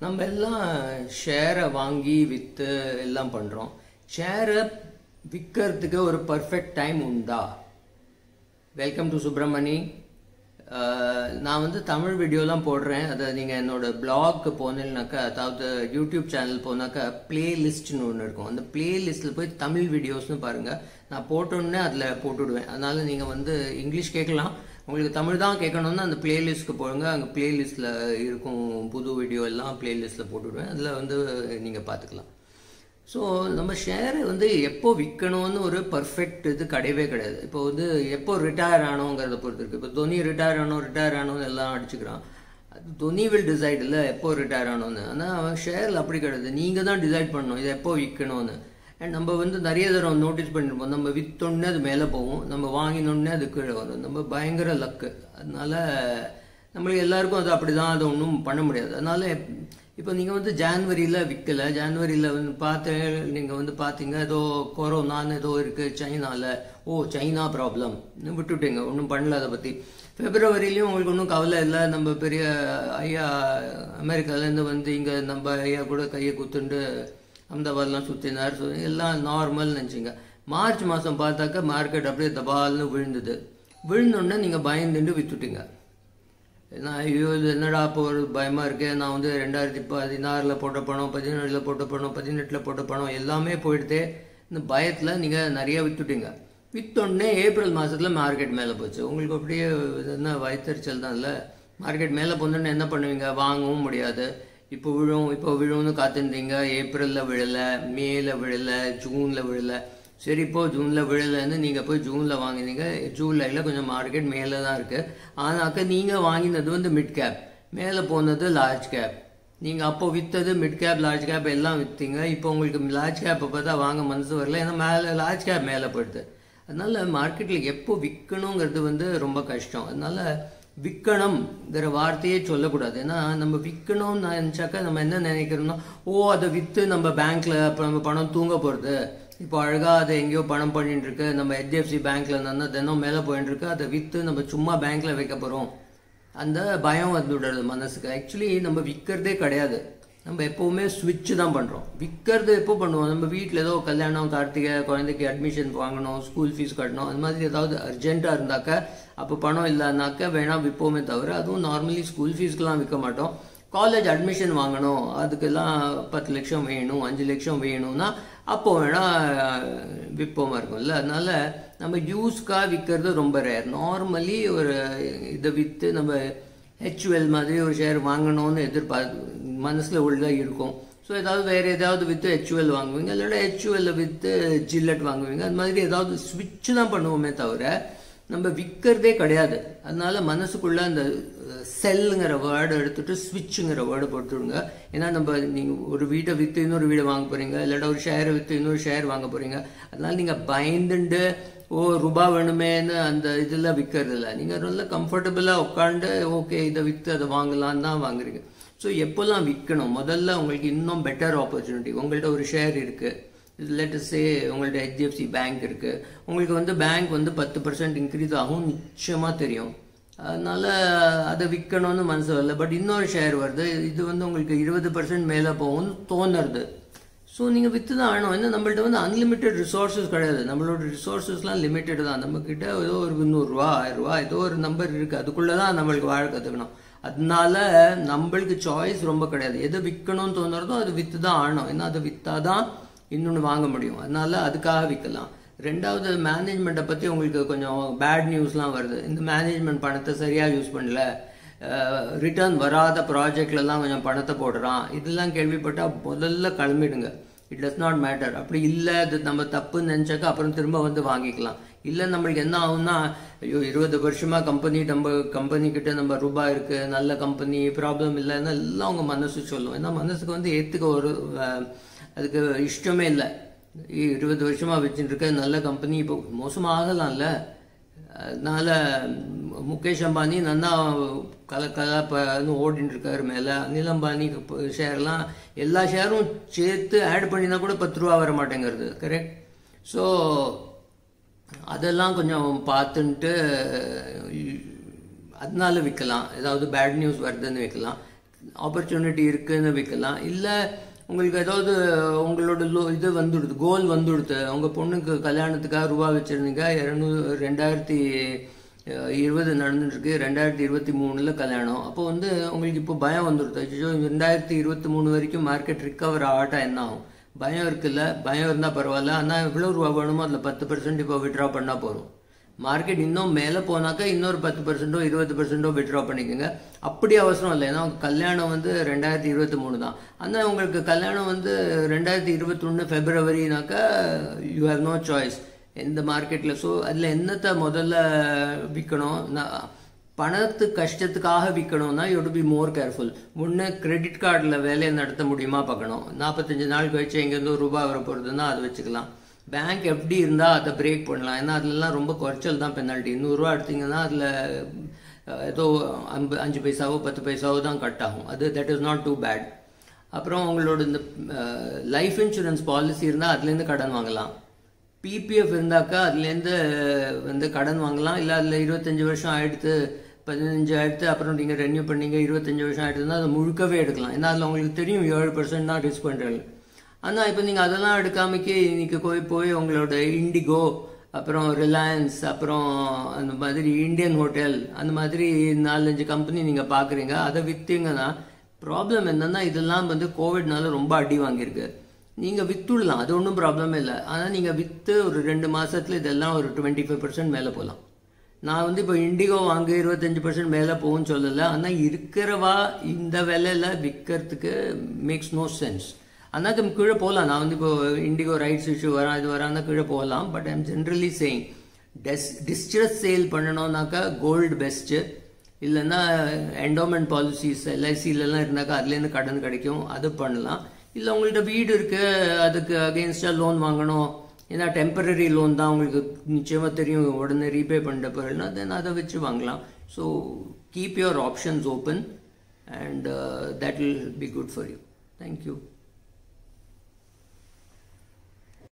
நம்ம எல்லாம் ஷேரை வாங்கி விற்று எல்லாம் பண்ணுறோம் ஷேரை விற்கிறதுக்கு ஒரு பர்ஃபெக்ட் டைம் உண்டா வெல்கம் டு சுப்பிரமணி அஹ், நான் வந்து தமிழ் வீடியோலாம் போடுறேன் அதை நீங்கள் என்னோட பிளாக் போனீங்கனாக்கா அதாவது யூடியூப் சேனல் போனாக்கா பிளேலிஸ்ட்னு ஒன்று இருக்கும் அந்த பிளேலிஸ்ட்டில் போய் தமிழ் வீடியோஸ்னு பாருங்கள் நான் போட்டோன்னே அதில் போட்டுவிடுவேன் அதனால் நீங்கள் வந்து இங்கிலீஷ் கேட்கலாம் உங்களுக்கு தமிழ் தான் கேட்கணும்னா அந்த பிளேலிஸ்ட்க்கு போடுங்க அங்கே பிளேலிஸ்ட்டில் இருக்கும் புது வீடியோ எல்லாம் பிளேலிஸ்ட்டில் போட்டுவிடுவேன் அதில் வந்து நீங்கள் பார்த்துக்கலாம் ஸோ நம்ம ஷேரை வந்து எப்போ விற்கணும்னு ஒரு பர்ஃபெக்ட் இது கிடையவே கிடையாது இப்போ வந்து எப்போ ரிட்டையர் ஆனோங்கிறத பொறுத்து இருக்கு இப்போ தோனி ரிட்டையர் ஆனோம் ரிட்டையர் ஆனோன்னு எல்லாம் அடிச்சுக்கிறான் அது தோனி வில் டிசைட் இல்லை எப்போ ரிட்டையர் ஆனோன்னு ஆனால் அவன் ஷேரில் அப்படி கிடையாது நீங்கள் தான் டிசைட் பண்ணணும் இது எப்போ விற்கணும்னு அண்ட் நம்ம வந்து நிறைய தடவை நோட்டீஸ் பண்ணிருப்போம் நம்ம விற்றோன்னே அது மேலே போகும் நம்ம வாங்கினோடனே அது கீழே வரும் நம்ம பயங்கர லக்கு அதனால நம்மளுக்கு எல்லாருக்கும் அது அப்படிதான் அதை ஒன்றும் பண்ண முடியாது அதனால இப்போ நீங்கள் வந்து ஜான்வரியில் விற்கல ஜான்வரியில் வந்து பார்த்து நீங்கள் வந்து பார்த்தீங்க ஏதோ கொரோனான்னு ஏதோ இருக்குது சைனாவில் ஓ சைனா ப்ராப்ளம் விட்டுட்டீங்க ஒன்றும் பண்ணல அதை பற்றி பிப்ரவரிலையும் உங்களுக்கு ஒன்றும் கவலை இல்லை நம்ம பெரிய ஐயா அமெரிக்காலேருந்து வந்து இங்கே நம்ம ஐயா கூட கையை குத்துண்டு அஹமதாபாத்லாம் சுற்றினார் ஸோ எல்லாம் நார்மல் நினச்சிங்க மார்ச் மாதம் பார்த்தாக்கா மார்க்கெட் அப்படியே தபால்னு விழுந்தது விழுந்தோடனே நீங்கள் பயந்துட்டு விற்றுட்டீங்க நான் ஐயோ இது என்னடா இப்போ ஒரு பயமாக இருக்கு நான் வந்து ரெண்டாயிரத்தி பதினாறில் போட்ட பணம் பதினேழில் போட்ட பணம் பதினெட்டில் போட்ட பணம் எல்லாமே போயிடுதே இந்த பயத்தில் நீங்கள் நிறைய விற்றுட்டீங்க விற்றோடனே ஏப்ரல் மாதத்தில் மார்க்கெட் மேலே போச்சு உங்களுக்கு அப்படியே இது என்ன வயிற்றுச்சல் தான் இல்லை மார்க்கெட் மேலே போனோடனே என்ன பண்ணுவீங்க வாங்கவும் முடியாது இப்போ விழும் இப்போ விழும்னு காத்திருந்தீங்க ஏப்ரலில் விழலை மேல விழலை ஜூனில் விழலை சரி இப்போ ஜூனில் விழலைன்னு நீங்கள் போய் ஜூனில் வாங்கினீங்க ஜூலையில் கொஞ்சம் மார்க்கெட் மேலே தான் இருக்குது ஆனாக்க நீங்கள் வாங்கினது வந்து மிட் கேப் மேலே போனது லார்ஜ் கேப் நீங்கள் அப்போ விற்றது மிட் கேப் லார்ஜ் கேப் எல்லாம் விற்றீங்க இப்போ உங்களுக்கு லார்ஜ் கேப்பை பார்த்தா வாங்க மனசு வரல ஏன்னா மேலே லார்ஜ் கேப் மேலே போயிடுது அதனால மார்க்கெட்டில் எப்போ விற்கணுங்கிறது வந்து ரொம்ப கஷ்டம் அதனால விற்கணுங்கிற வார்த்தையே சொல்லக்கூடாது ஏன்னா நம்ம விற்கணும்னு நினச்சாக்கா நம்ம என்ன நினைக்கிறோம்னா ஓ அதை விற்று நம்ம பேங்க்ல இப்போ நம்ம பணம் தூங்க போகிறது இப்போ அழகாக அதை எங்கேயோ பணம் பண்ணிட்டு இருக்கு நம்ம ஹெச்டிஎஃப்சி பேங்க்ல இருந்தா தினம் மேலே போயிட்டு இருக்கு அதை விற்று நம்ம சும்மா பேங்க்ல வைக்க போகிறோம் அந்த பயம் வந்துடுறது மனசுக்கு ஆக்சுவலி நம்ம விற்கிறதே கிடையாது நம்ம எப்போவுமே ஸ்விட்ச் தான் பண்ணுறோம் விற்கிறது எப்போ பண்ணுவோம் நம்ம வீட்டில் ஏதோ கல்யாணம் கார்த்திகை குழந்தைக்கு அட்மிஷன் வாங்கணும் ஸ்கூல் ஃபீஸ் கட்டணும் அது மாதிரி ஏதாவது அர்ஜென்ட்டாக இருந்தாக்க அப்போ பணம் இல்லைனாக்க வேணாம் விற்போமே தவிர அதுவும் நார்மலி ஸ்கூல் ஃபீஸ்க்கெலாம் விற்க மாட்டோம் காலேஜ் அட்மிஷன் வாங்கணும் அதுக்கெல்லாம் பத்து லட்சம் வேணும் அஞ்சு லட்சம் வேணும்னா அப்போ வேணா விற்போமா இருக்கும்ல அதனால நம்ம யூஸ்க்காக விற்கிறது ரொம்ப ரேர் நார்மலி ஒரு இதை விற்று நம்ம ஹெச்யூஎல் மாதிரி ஒரு ஷேர் வாங்கணும்னு எதிர்பார்த்து மனசில் உள்ள இருக்கும் ஸோ ஏதாவது வேறு ஏதாவது விற்று ஹெச்யூஎல் வாங்குவீங்க இல்லைன்னா ஹெச்யூஎல்ல விற்று ஜில்லட் வாங்குவீங்க அது மாதிரி ஏதாவது ஸ்விட்ச் தான் பண்ணுவோமே தவிர நம்ம விற்கிறதே கிடையாது அதனால மனசுக்குள்ள அந்த செல்லுங்கிற வேர்டை எடுத்துட்டு ஸ்விட்சுங்கிற வேர்டை போட்டுடுங்க ஏன்னா நம்ம நீங்கள் ஒரு வீட்டை விற்று இன்னொரு வீடை வாங்க போறீங்க இல்லாட்டா ஒரு ஷேரை விற்று இன்னொரு ஷேர் வாங்க போறீங்க அதனால நீங்கள் பயந்துண்டு ஓ ரூபா வேணுமேன்னு அந்த இதெல்லாம் விற்கிறது இல்லை நீங்கள் ரொம்ப கம்ஃபர்டபுளாக உட்காந்து ஓகே இதை விற்று அதை வாங்கலான்னு தான் வாங்குறீங்க ஸோ எப்போல்லாம் விற்கணும் முதல்ல உங்களுக்கு இன்னும் பெட்டர் ஆப்பர்ச்சுனிட்டி உங்கள்கிட்ட ஒரு ஷேர் இருக்குது லெட்டஸே உங்கள்ட்ட ஹெச்டிஎஃப்சி பேங்க் இருக்குது உங்களுக்கு வந்து பேங்க் வந்து பத்து பர்சன்ட் இன்க்ரீஸ் ஆகும் நிச்சயமாக தெரியும் அதனால அதை விற்கணும்னு மனசு வரல பட் இன்னொரு ஷேர் வருது இது வந்து உங்களுக்கு இருபது பர்சன்ட் மேலே போகும்னு தோணுறது ஸோ நீங்கள் விற்று தான் ஆகணும் ஏன்னா நம்மள்ட்ட வந்து அன்லிமிட்டெட் ரிசோர்ஸஸ் கிடையாது நம்மளோட ரிசோர்ஸஸ்லாம் லிமிட்டெட் தான் நம்மக்கிட்ட ஏதோ ஒரு முந்நூறுரூவா ஆயிரரூவா ஏதோ ஒரு நம்பர் இருக்குது அதுக்குள்ளே தான் நம்மளுக்கு வாழ கற்றுக்கணும் அதனால நம்மளுக்கு சாய்ஸ் ரொம்ப கிடையாது எதை விற்கணும்னு தோணுறதோ அது விற்று தான் ஆகணும் ஏன்னா அதை விற்றாதான் இன்னொன்று வாங்க முடியும் அதனால அதுக்காக விற்கலாம் ரெண்டாவது மேனேஜ்மெண்ட்டை பற்றி உங்களுக்கு கொஞ்சம் பேட் நியூஸ்லாம் வருது இந்த மேனேஜ்மெண்ட் பணத்தை சரியாக யூஸ் பண்ணல ரிட்டர்ன் வராத ப்ராஜெக்ட்லலாம் கொஞ்சம் பணத்தை போடுறான் இதெல்லாம் கேள்விப்பட்டால் முதல்ல கிளம்பிடுங்க இட் டஸ் நாட் மேட்டர் அப்படி இல்லை அது நம்ம தப்புன்னு நினச்சாக்கா அப்புறம் திரும்ப வந்து வாங்கிக்கலாம் இல்லை நம்மளுக்கு என்ன ஆகும்னா ஐயோ இருபது வருஷமா கம்பெனி நம்ம கம்பெனி கிட்ட நம்ம ரூபாய் இருக்கு நல்ல கம்பெனி ப்ராப்ளம் இல்லைன்னா எல்லாம் அவங்க மனசு சொல்லும் ஏன்னா மனசுக்கு வந்து ஏற்றுக்க ஒரு அஹ், அதுக்கு இஷ்டமே இல்லை இருபது வருஷமா வச்சுட்டு இருக்க நல்ல கம்பெனி இப்போ மோசமாகலாம்ல அதனால முகேஷ் அம்பானி நல்லா கல கலப்பன்னு ஓடிட்டு இருக்காரு மேலே அனில் அம்பானி ஷேர்லாம் எல்லா ஷேரும் சேர்த்து ஆட் பண்ணினா கூட பத்து ரூபா வர மாட்டேங்கிறது கரெக்ட் ஸோ அதெல்லாம் கொஞ்சம் பார்த்துன்ட்டு அதனால விற்கலாம் ஏதாவது பேட் நியூஸ் வருதுன்னு விற்கலாம் ஆப்பர்ச்சுனிட்டி இருக்குன்னு விற்கலாம் இல்லை உங்களுக்கு ஏதாவது உங்களோட லோ இது வந்துடுது கோல் வந்துடுது உங்க பொண்ணுக்கு கல்யாணத்துக்காக ரூபா வச்சிருந்தீங்க இரநூறு ரெண்டாயிரத்தி இருபது நடந்துருக்கு ரெண்டாயிரத்தி இருபத்தி மூணுல கல்யாணம் அப்போ வந்து உங்களுக்கு இப்போ பயம் வந்துடுது ஐயோ ரெண்டாயிரத்தி இருபத்தி மூணு வரைக்கும் மார்க்கெட் ரிக்கவர் ஆகட்டா என்ன ஆகும் பயம் இருக்குல்ல பயம் இருந்தால் பரவாயில்ல ஆனால் எவ்வளோ ரூபா வேணுமோ அதில் பத்து பர்சன்ட் இப்போ விட்ரா பண்ணால் போதும் மார்க்கெட் இன்னும் மேலே போனாக்கா இன்னொரு பத்து பர்சன்டோ இருபது பர்சன்டோ விட்ரா பண்ணிக்கோங்க அப்படி அவசரம் இல்லை ஏன்னா கல்யாணம் வந்து ரெண்டாயிரத்தி இருபத்தி மூணு தான் ஆனால் உங்களுக்கு கல்யாணம் வந்து ரெண்டாயிரத்தி இருபத்தொன்று ஃபெப்ரவரினாக்கா யூ ஹேவ் நோ சாய்ஸ் எந்த மார்க்கெட்டில் ஸோ அதில் என்னத்தை முதல்ல விற்கணும் நான் பணத்து கஷ்டத்துக்காக விற்கணும்னா you to be more careful ஒன்று கிரெடிட் கார்டில் வேலையை நடத்த முடியுமா பார்க்கணும் நாற்பத்தஞ்சு நாள் கழிச்சு எங்கேருந்து ஒரு ரூபாய் வர போகிறதுன்னா அது வச்சுக்கலாம் பேங்க் எப்படி இருந்தால் அதை பிரேக் பண்ணலாம் ஏன்னா அதுலலாம் ரொம்ப குறைச்சல் தான் பெனால்ட்டி நூறுரூவா எடுத்தீங்கன்னா அதில் ஏதோ அம்பு அஞ்சு பைசாவோ பத்து பைசாவோ தான் கட் ஆகும் அது that is not too bad அப்புறம் உங்களோட இந்த லைஃப் இன்சூரன்ஸ் பாலிசி இருந்தால் அதுலேருந்து கடன் வாங்கலாம் பிபிஎஃப் இருந்தாக்கா அதுலேருந்து வந்து கடன் வாங்கலாம் இல்லை அதில் இருபத்தஞ்சி வருஷம் ஆயிடுத்து பதினஞ்சு ஆயிடுத்து அப்புறம் நீங்கள் ரெனியூ பண்ணீங்க இருபத்தஞ்சி வருஷம் ஆயிடுதுன்னா அதை முழுக்கவே எடுக்கலாம் ஏன்னா அதில் உங்களுக்கு தெரியும் ஏழு பர்சன்ட் தான் ரிஸ்க் பண்ணுறது ஆனால் இப்போ நீங்கள் அதெல்லாம் எடுக்காமக்கே இன்னைக்கு போய் போய் உங்களோட இண்டிகோ அப்புறம் ரிலையன்ஸ் அப்புறம் அந்த மாதிரி இந்தியன் ஹோட்டல் அந்த மாதிரி நாலஞ்சு கம்பெனி நீங்கள் பார்க்குறீங்க அதை விற்றீங்கன்னா ப்ராப்ளம் என்னன்னா இதெல்லாம் வந்து கோவிட்னால ரொம்ப அடி வாங்கியிருக்கு நீங்கள் வித்துடலாம் அது ஒன்றும் ப்ராப்ளமே இல்லை ஆனால் நீங்கள் விற்று ஒரு ரெண்டு மாதத்தில் இதெல்லாம் ஒரு டுவெண்ட்டி ஃபைவ் பர்சன்ட் மேலே போகலாம் நான் வந்து இப்போ இண்டிகோ வாங்க இருபத்தஞ்சி பர்சன்ட் மேலே போகும்னு சொல்லலை ஆனால் இருக்கிறவா இந்த விலையில் விற்கிறதுக்கு மேக்ஸ் நோ சென்ஸ் ஆனால் நம்ம கீழே போகலாம் நான் வந்து இப்போ இண்டிகோ ரைட்ஸ் இஷ்யூ வரேன் இது வரான்னா கீழே போகலாம் but I'm generally saying dis distress sale பண்ணணும்னாக்கா கோல்டு பெஸ்ட்டு இல்லைன்னா என்டோமெண்ட் பாலிசிஸ் எல்ஐசிலலாம் இருந்தாக்கா அதுலேருந்து கடன் கிடைக்கும் அது பண்ணலாம் இல்லை உங்கள்கிட்ட வீடு இருக்குது அதுக்கு அகெயின்ஸ்டாக லோன் வாங்கணும் ஏன்னா டெம்பரரி லோன் தான் உங்களுக்கு நிச்சயமாக தெரியும் உடனே ரீபே பண்ணிட்ட பிறகுனா தென் அதை வச்சு வாங்கலாம் so keep your options open and that will be good for you thank you